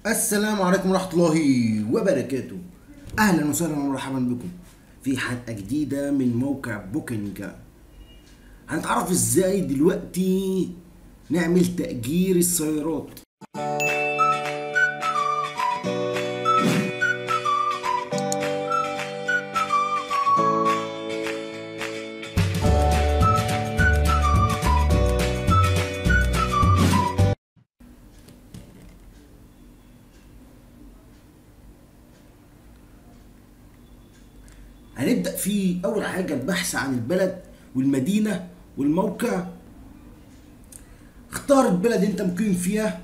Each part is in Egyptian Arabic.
السلام عليكم ورحمة الله وبركاته أهلا وسهلا ومرحبا بكم في حلقة جديدة من موقع بوكينج هنتعرف ازاي دلوقتي نعمل تأجير السيارات هنبدأ في أول حاجة البحث عن البلد والمدينة والموقع اختار البلد انت مقيم فيها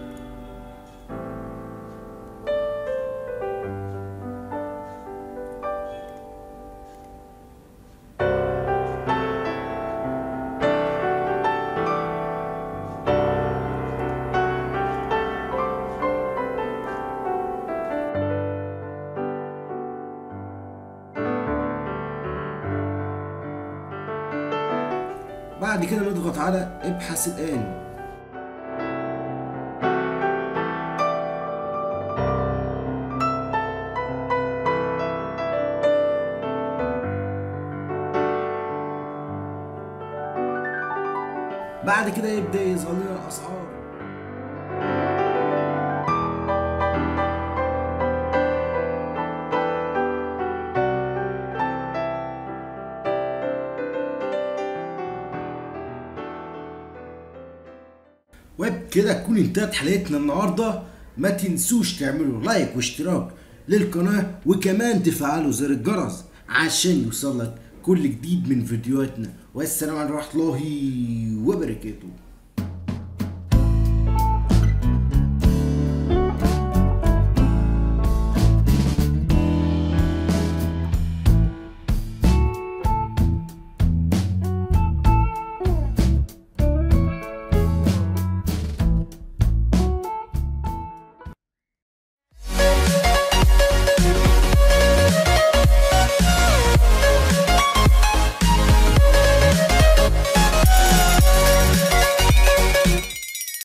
بعد كده نضغط على ابحث الآن بعد كده يبدأ يظهر لنا الأسعار وبكده تكون انتهت حلقتنا النهارده ما تنسوش تعملوا لايك واشتراك للقناه وكمان تفعلوا زر الجرس عشان يوصلك كل جديد من فيديوهاتنا والسلام عليكم ورحمه الله وبركاته